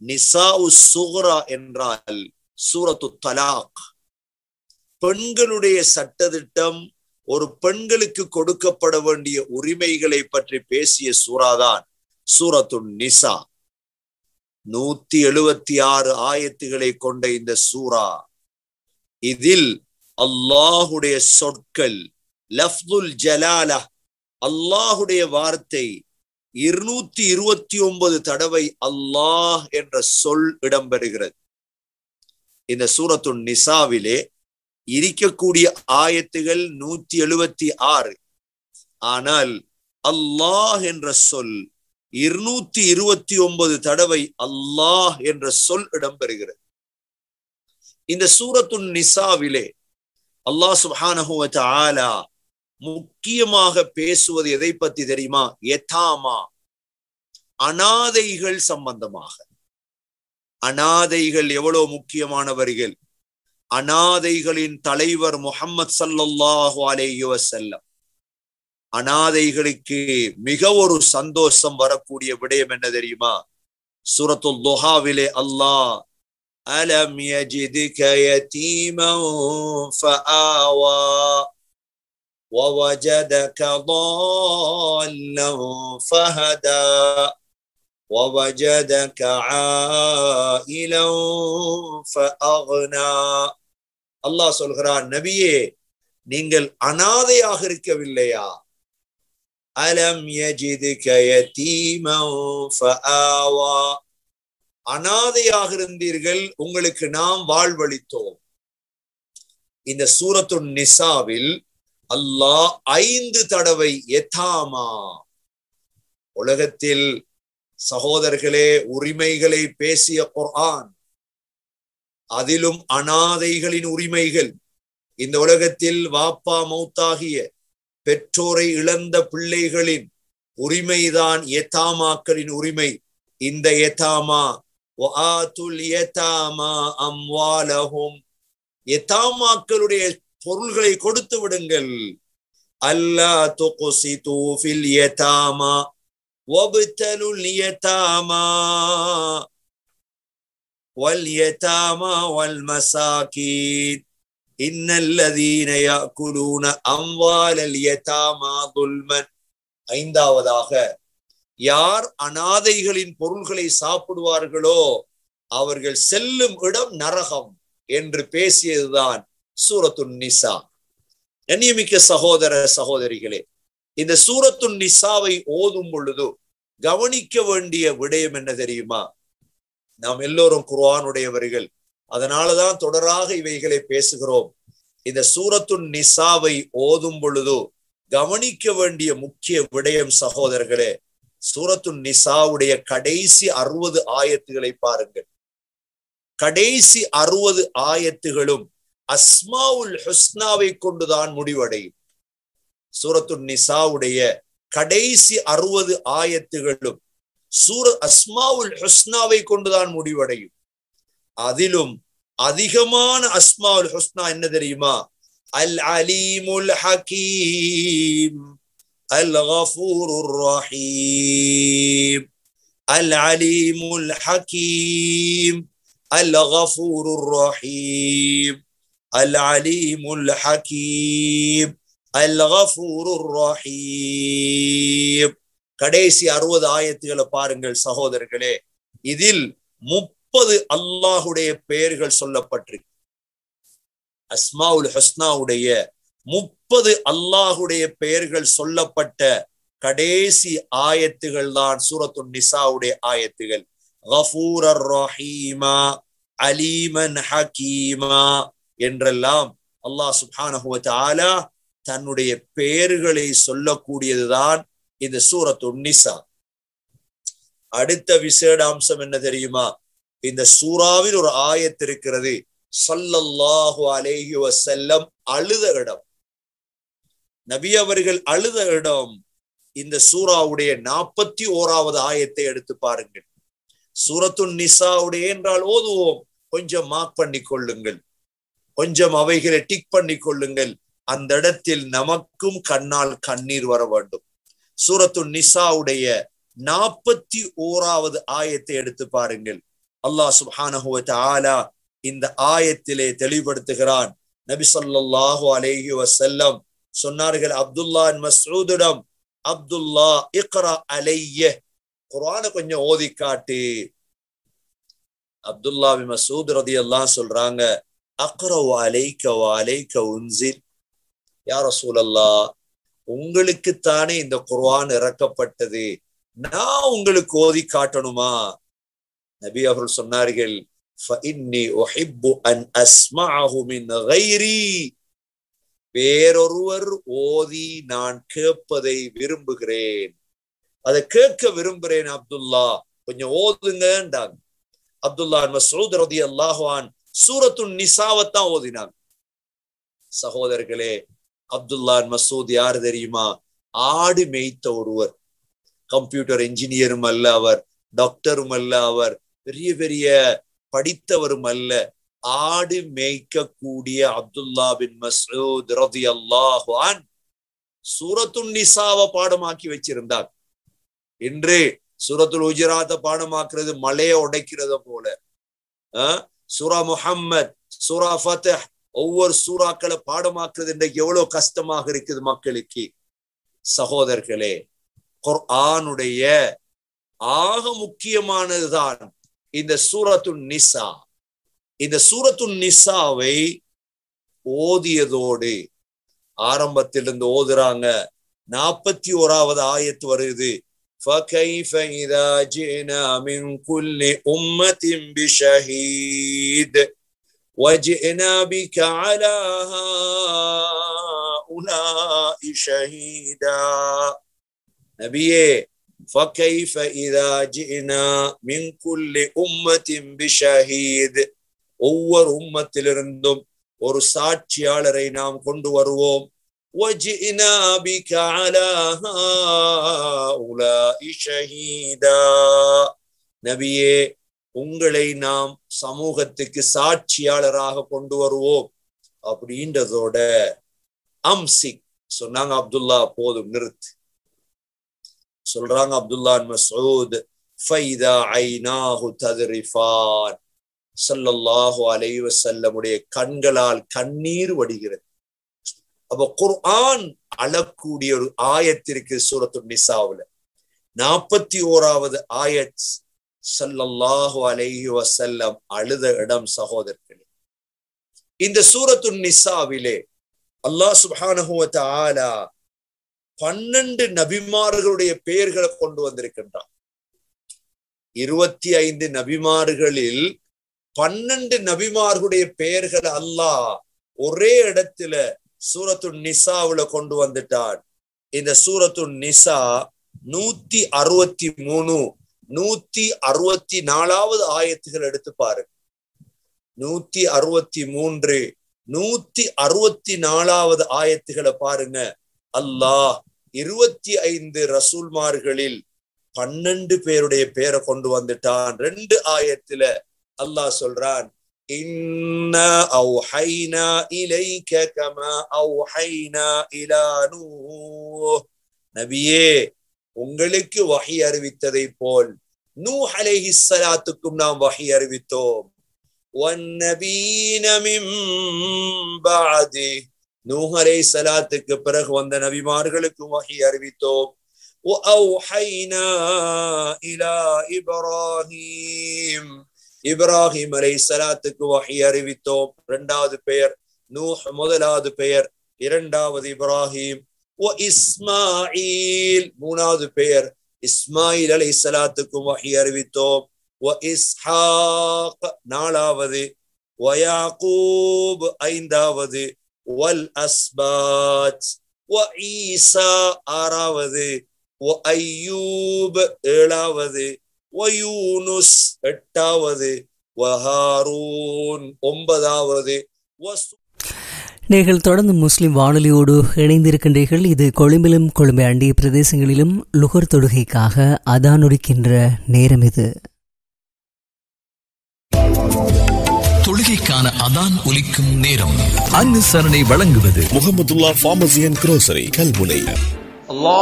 நிசா சுகரா என்றால் சூரத்து தலாக் பெண்களுடைய சட்டத்திட்டம் ஒரு பெண்களுக்கு கொடுக்கப்பட வேண்டிய உரிமைகளை பற்றி பேசிய சூறாதான் சூரத்து நிசா நூத்தி எழுபத்தி ஆறு ஆயத்துகளை கொண்ட இந்த சூரா இதில் அல்லாஹுடைய சொற்கள் லஃப்துல் ஜலாலா அல்லாஹுடைய வார்த்தை இருநூத்தி இருபத்தி ஒன்பது தடவை அல்லாஹ் என்ற சொல் இடம்பெறுகிறது இந்த சூரத்து நிசாவிலே இருக்கக்கூடிய ஆயத்துகள் நூத்தி எழுபத்தி ஆறு ஆனால் அல்லாஹ் என்ற சொல் இருநூத்தி இருபத்தி ஒன்பது தடவை அல்லாஹ் என்ற சொல் இடம்பெறுகிறது இந்த சூரத்து நிசாவிலே அல்லாஹ் சுபானஹுவ ஆலா முக்கியமாக பேசுவது எதை பத்தி தெரியுமா எதாமா அனாதைகள் சம்பந்தமாக அனாதைகள் எவ்வளவு முக்கியமானவர்கள் அனாதைகளின் தலைவர் முகம்மது சல்லல்லாஹு அலேஹி வசல்லம் அனாதைகளுக்கு மிக ஒரு சந்தோஷம் வரக்கூடிய விடயம் என்ன தெரியுமா சூரத்துல் துஹாவிலே அல்லாஹ் அலம் யஜிதுக யதீமன் ஃபஆவா ووجدك ضالا فهدى ووجدك عائلا فأغنى அல்லாஹ் சொல்கிறான் நபியே நீங்கள் அனாதையாக இருக்கவில்லையா அலம் யஜிதுக யதீமன் ஃபஆவா அனாதையாக இருந்தீர்கள் உங்களுக்கு நாம் வாழ்வளித்தோம் இந்த சூரத்து நிசாவில் அல்லாஹ் ஐந்து தடவை எத்தாமா உலகத்தில் சகோதரர்களே உரிமைகளை பேசிய குர்ஆன் அதிலும் அனாதைகளின் உரிமைகள் இந்த உலகத்தில் வாப்பா மௌத்தாகிய பெற்றோரை இழந்த பிள்ளைகளின் உரிமைதான் எத்தாமாக்களின் உரிமை இந்த எத்தாமா அம்வாலஹும் எத்தாமாக்களுடைய பொருள்களை கொடுத்து விடுங்கள் அல்லா துகுசிது ஃபில் யதாமா வப்தலுல் யதாமா واليتامى والمساكين إن الذين يأكلون أموال اليتامى ظلما ஐந்தாவதாக யார் அனாதைகளின் பொருள்களை சாப்பிடுவார்களோ அவர்கள் செல்லும் இடம் நரகம் என்று பேசியதுதான் சூரத்து நிசா கண்ணியமிக்க சகோதர சகோதரிகளே இந்த சூரத்து நிசாவை ஓதும் பொழுது கவனிக்க வேண்டிய விடயம் என்ன தெரியுமா நாம் எல்லோரும் குர்ஆனுடையவர்கள் அதனாலதான் தொடராக இவைகளை பேசுகிறோம் இந்த சூரத்து நிசாவை ஓதும் பொழுது கவனிக்க வேண்டிய முக்கிய விடயம் சகோதரர்களே சூரத்து நிசாவுடைய கடைசி அறுபது ஆயத்துகளை பாருங்கள் கடைசி அறுபது ஆயத்துகளும் அஸ்மாவுல் ஹுஸ்னாவை கொண்டுதான் முடிவடையும் சூரத்து நிசாவுடைய கடைசி அறுபது ஆயத்துகளும் சூர அஸ்மாவுல் ஹுஸ்னாவை கொண்டுதான் முடிவடையும் அதிலும் அதிகமான அஸ்மாவுல் ஹுஸ்னா என்ன தெரியுமா அல் அலீமுல் ஹக்கீம் அல் கஃபூருர் ரஹீம் அல் அலீமுல் ஹக்கீம் அல் கஃபூருர் ரஹீம் அல் அலீமுல் ஹக்கீம் அல் கஃபூருர் ரஹீம் கடைசி அறுபது ஆயத்துகளை பாருங்கள் சகோதரர்களே இதில் முப்பது அல்லாஹுடைய பெயர்கள் சொல்லப்பட்டிருக்கு அஸ்மாவுல் ஹஸ்னாவுடைய முப்பது அல்லாஹுடைய பெயர்கள் சொல்லப்பட்ட கடைசி ஆயத்துகள் தான் சூரத்து நிசாவுடைய ஆயத்துகள் கஃபூரர் ரஹீமா அலீமன் ஹக்கீமா என்றெல்லாம் அல்லாஹ் சுப்ஹானஹு ஆலா தன்னுடைய பெயர்களை சொல்லக்கூடியதுதான் இந்த சூரத்து நிசா அடுத்த விசேட அம்சம் என்ன தெரியுமா இந்த சூறாவில் ஒரு ஆயத்து இருக்கிறது சல்லல்லாஹு அலேஹி வசல்லம் அழுத இடம் நபி அவர்கள் அழுத இடம் இந்த சூறாவுடைய நாற்பத்தி ஓராவது ஆயத்தை எடுத்து பாருங்கள் சூரத்து நிசாவுடைய என்றால் ஓதுவோம் கொஞ்சம் மார்க் பண்ணி கொள்ளுங்கள் கொஞ்சம் அவைகளை டிக் பண்ணி கொள்ளுங்கள் அந்த இடத்தில் நமக்கும் கண்ணால் கண்ணீர் வர வேண்டும் சூரத்து நிசாவுடைய நாற்பத்தி ஓராவது ஆயத்தை எடுத்து பாருங்கள் அல்லாஹ் சுப்ஹானஹு வ தஆலா இந்த ஆயத்திலே தெளிவுபடுத்துகிறான் நபி ஸல்லல்லாஹு அலைஹி வஸல்லம் சொன்னார்கள் அப்துல்லா மஸ்ஊதிடம் அப்துல்லா இக்ரா அலைய குர்ஆனை கொஞ்சம் ஓதி காட்டு அப்துல்லா பின் மசூத் ரதியல்லாஹு சொல்றாங்க அக்ரவு அலைக்க வ அலைக்க உன்சில் யா ரசூலல்லாஹ் உங்களுக்குத்தானே இந்த குர்ஆன் இறக்கப்பட்டது நான் உங்களுக்கு ஓதி காட்டணுமா நபி அவர்கள் சொன்னார்கள் فإني أحب أن أسمعه من غيري வேறொருவர் ஓதி நான் கேட்பதை விரும்புகிறேன் அதை கேட்க விரும்புகிறேன் அப்துல்லா கொஞ்சம் ஓதுங்கன்றாங்க அப்துல்லா மசூத் ரதி அல்லாஹான் சூரத்து நிசாவத்தான் ஓதினாங்க சகோதரர்களே அப்துல்லா மசூத் யார் தெரியுமா ஆடு மேய்த்த ஒருவர் கம்ப்யூட்டர் இன்ஜினியரும் அல்ல அவர் டாக்டரும் அல்ல அவர் பெரிய பெரிய படித்தவரும் அல்ல ஆடு மேய்க்கக்கூடிய அப்துல்லா பின் மசூத் ரதி அல்லாஹான் சூரத்துன் நிசாவை பாடமாக்கி வச்சிருந்தார் இன்று சூரத்துல் உஜராத்த பாடமாக்குறது மலையை உடைக்கிறத போல சூரா முஹம்மத் சூரா ஃபத்தஹ் ஒவ்வொரு சூறாக்களை பாடமாக்குறது இன்றைக்கு எவ்வளவு கஷ்டமாக இருக்குது மக்களுக்கு சகோதரர்களே குர்ஆனுடைய ஆக முக்கியமானதுதான் இந்த சூரத்து நிசா இந்த சூரத்து நிசாவை ஓதியதோடு ஆரம்பத்திலிருந்து ஓதுறாங்க நாற்பத்தி ஓராவது ஆயத்து வருது فكيف إذا جئنا من كل أمة بشهيد وجئنا بك على هؤلاء شهيدا نبيه فكيف إذا جئنا من كل أمة بشهيد ஒவ்வொரு உம்மத்திலிருந்தும் ஒரு சாட்சியாளரை நாம் கொண்டு வருவோம் وجئنا بك على هؤلاء شهيدا நபியே உங்களை நாம் சமூகத்துக்கு சாட்சியாளராக கொண்டு வருவோம் அப்படின்றதோட அம்சிக் சொன்னாங்க அப்துல்லா போதும் நிறுத்து சொல்றாங்க அப்துல்லா மசூத் ஃபைதா ஐநாஹு தத்ரிஃபான் ஸல்லல்லாஹு அலைஹி வஸல்லமுடைய கண்களால் கண்ணீர் வடிகிறது அப்ப குர்ஆன் அழக்கூடிய ஒரு ஆயத்திற்கு சூரத்து நிசாவுல நாற்பத்தி ஓராவது ஆயத் சல்லல்லாஹு அலைஹி வசல்லம் அழுத இடம் சகோதரர்களே இந்த சூரத்து நிசாவிலே அல்லாஹ் சுப்ஹானஹு வ தஆலா பன்னெண்டு நபிமார்களுடைய பெயர்களை கொண்டு வந்திருக்கின்றான் இருபத்தி ஐந்து நபிமார்களில் பன்னெண்டு நபிமார்களுடைய பெயர்கள் அல்லாஹ் ஒரே இடத்துல சூரத்து நிசாவுல கொண்டு வந்துட்டான் இந்த சூரத்து நிசா நூத்தி அறுபத்தி மூணு நூத்தி அறுபத்தி நாலாவது ஆயத்துகள் எடுத்து பாருங்க நூத்தி அறுபத்தி மூன்று நூத்தி அறுபத்தி நாலாவது ஆயத்துகளை பாருங்க அல்லாஹ் இருபத்தி ஐந்து ரசூல்மார்களில் பன்னெண்டு பேருடைய பேரை கொண்டு வந்துட்டான் ரெண்டு ஆயத்துல அல்லாஹ் சொல்றான் إنا أوحينا إليك كما أوحينا إلى نوح நபியே உங்களுக்கு வகை அறிவித்ததை போல் நூ அலைஹி ஸலாத்துக்கும் நாம் வகை அறிவித்தோம் والنبيين من بعده நூஹ் அலைஹி ஸலாத்துக்கு பிறகு வந்த நபிமார்களுக்கும் வகை அறிவித்தோம் وأوحينا إلى إبراهيم இப்ராஹிம் அலை சலாத்துக்கு வகை அறிவித்தோம் இரண்டாவது பெயர் நூஹ் முதலாவது பெயர் இரண்டாவது இப்ராஹிம் ஓ இஸ்மாயில் மூணாவது பெயர் இஸ்மாயில் அலை சலாத்துக்கும் வகை அறிவித்தோம் ஓ இஸ்ஹாக் நாலாவது வயாக்கூப் ஐந்தாவது வல் அஸ்பாத் ஓ ஈசா ஆறாவது ஓ ஐயூப் ஏழாவது வயூனுஸ் எட்டாவது வஹாரூன் ஒன்பதாவது நீங்கள் தொடர்ந்து முஸ்லிம் வானொலியோடு இணைந்திருக்கின்றீர்கள் இது கொழும்பிலும் கொழும்பை அண்டிய பிரதேசங்களிலும் லுகர் தொடுகைக்காக அதானொடுக்கின்ற நேரம் இது தொழுகைக்கான அதான் ஒலிக்கும் நேரம் அனுசரணை வழங்குவது Mohamedullah pharmacy and grocery Kalmunai Allah